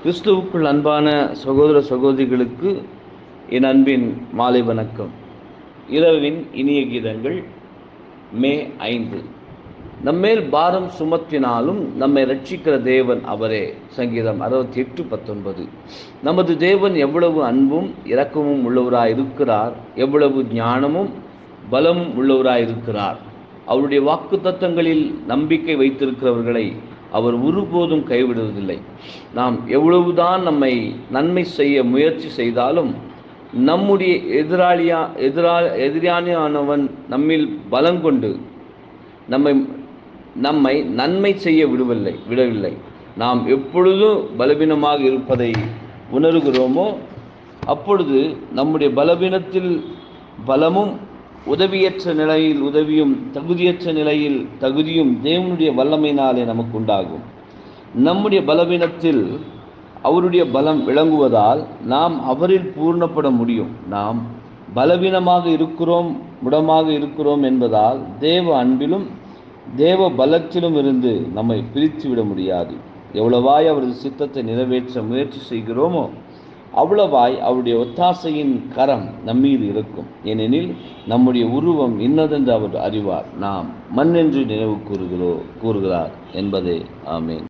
கிறிஸ்துவுக்குள் அன்பான சகோதர சகோதரிகளுக்கு என் அன்பின் மாலை வணக்கம் இரவின் இனிய கீதங்கள் மே ஐந்து நம்மேல் பாரம் சுமத்தினாலும் நம்மை ரட்சிக்கிற தேவன் அவரே சங்கீதம் அறுபத்தி எட்டு பத்தொன்பது நமது தேவன் எவ்வளவு அன்பும் இரக்கமும் உள்ளவராய் இருக்கிறார் எவ்வளவு ஞானமும் பலமும் உள்ளவராய் இருக்கிறார் அவருடைய வாக்கு தத்தங்களில் நம்பிக்கை வைத்திருக்கிறவர்களை அவர் ஒருபோதும் கைவிடுவதில்லை நாம் எவ்வளவுதான் நம்மை நன்மை செய்ய முயற்சி செய்தாலும் நம்முடைய எதிராளியா எதிரா எதிராளியானவன் நம்மில் பலங்கொண்டு நம்மை நம்மை நன்மை செய்ய விடுவில்லை விடவில்லை நாம் எப்பொழுதும் பலவீனமாக இருப்பதை உணர்கிறோமோ அப்பொழுது நம்முடைய பலவீனத்தில் பலமும் உதவியற்ற நிலையில் உதவியும் தகுதியற்ற நிலையில் தகுதியும் தேவனுடைய வல்லமையினாலே நமக்கு உண்டாகும் நம்முடைய பலவீனத்தில் அவருடைய பலம் விளங்குவதால் நாம் அவரில் பூர்ணப்பட முடியும் நாம் பலவீனமாக இருக்கிறோம் முடமாக இருக்கிறோம் என்பதால் தேவ அன்பிலும் தேவ பலத்திலும் இருந்து நம்மை பிரித்து விட முடியாது எவ்வளவாய் அவரது சித்தத்தை நிறைவேற்ற முயற்சி செய்கிறோமோ அவ்வளவாய் அவருடைய ஒத்தாசையின் கரம் நம்மீது இருக்கும் ஏனெனில் நம்முடைய உருவம் இன்னதென்று அவர் அறிவார் நாம் மண் என்று நினைவு கூறுகிறோ கூறுகிறார் என்பதே ஆமேன்